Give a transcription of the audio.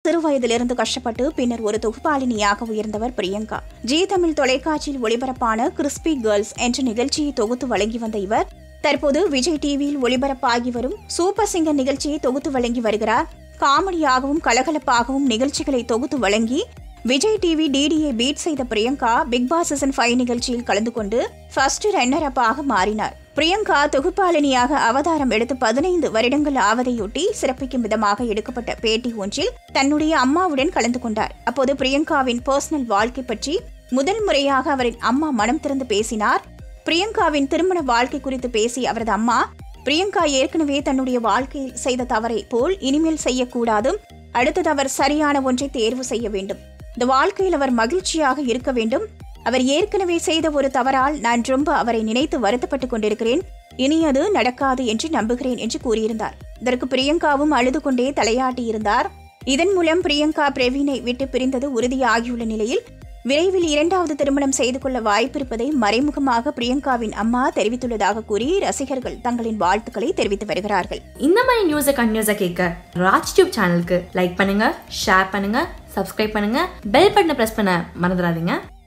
சிறு வயதிலிருந்து கஷ்டப்பட்டு பின்னர் ஒரு தொகுப்பாளினியாக உயர்ந்தவர் பிரியங்கா ஜி தமிழ் தொலைக்காட்சியில் ஒளிபரப்பான கிறிஸ்பி கேர்ள்ஸ் என்ற நிகழ்ச்சியை தொகுத்து வழங்கி வந்த இவர் தற்போது விஜய் டிவியில் ஒளிபரப்பாகி வரும் சூப்பர் சிங்கர் நிகழ்ச்சியை தொகுத்து வழங்கி வருகிறார் காமெடியாகவும் கலகலப்பாகவும் நிகழ்ச்சிகளை தொகுத்து வழங்கி விஜய் டிவி டிடியை பீட் செய்த Priyanka Bigg Boss season five நிகழ்ச்சியில் கலந்து கொண்டு ஃபர்ஸ்ட் ரன்னர் அப்பாக மாறினார் பிரியங்கா தொகுப்பாளினியாக அவதாரம் எடுத்து பதினைந்து வருடங்கள் ஆவதையொட்டி சிறப்பிக்கும் விதமாக எடுக்கப்பட்ட பேட்டி ஒன்றில் தன்னுடைய அம்மாவுடன் கலந்து கொண்டார் அப்போது பிரியங்காவின் பர்சனல் வாழ்க்கை பற்றி முதல் முறையாக அவரின் அம்மா மனம் திறந்து பேசினார் பிரியங்காவின் திருமண வாழ்க்கை குறித்து பேசிய அவரது அம்மா பிரியங்கா ஏற்கனவே தன்னுடைய வாழ்க்கையில் செய்த தவறை போல் இனிமேல் செய்யக்கூடாது அடுத்தது அவர் சரியான ஒன்றை தேர்வு செய்ய வேண்டும் இந்த வாழ்க்கையில் அவர் மகிழ்ச்சியாக இருக்க வேண்டும் அவர் ஏற்கனவே செய்த ஒரு தவறால் நான் ரொம்ப அவரை நினைத்து வருத்தப்பட்டுக் கொண்டிருக்கிறேன் இனி அது நடக்காது என்று நம்புகிறேன் என்று கூறியிருந்தார் இதற்கு பிரியங்காவும் அழுது கொண்டே தலையாட்டியிருந்தார் இதன் மூலம் பிரியங்கா பிரவீனை விட்டு பிரிந்தது உறுதியாகியுள்ள நிலையில் விரைவில் இரண்டாவது திருமணம் செய்து கொள்ள வாய்ப்பிருப்பதை மறைமுகமாக பிரியங்காவின் அம்மா தெரிவித்துள்ளதாக கூறி ரசிகர்கள் தங்களின் வாழ்த்துக்களை தெரிவித்து வருகிறார்கள் இந்த மாதிரி நியூஸை கண்டினியூஸாக கேட்க ராஜ் டியூப் சேனலுக்கு லைக் பண்ணுங்க ஷேர் பண்ணுங்க சப்ஸ்கிரைப் பண்ணுங்க பெல் பட்டனை ப்ரெஸ் பண்ண மறந்துடாதீங்க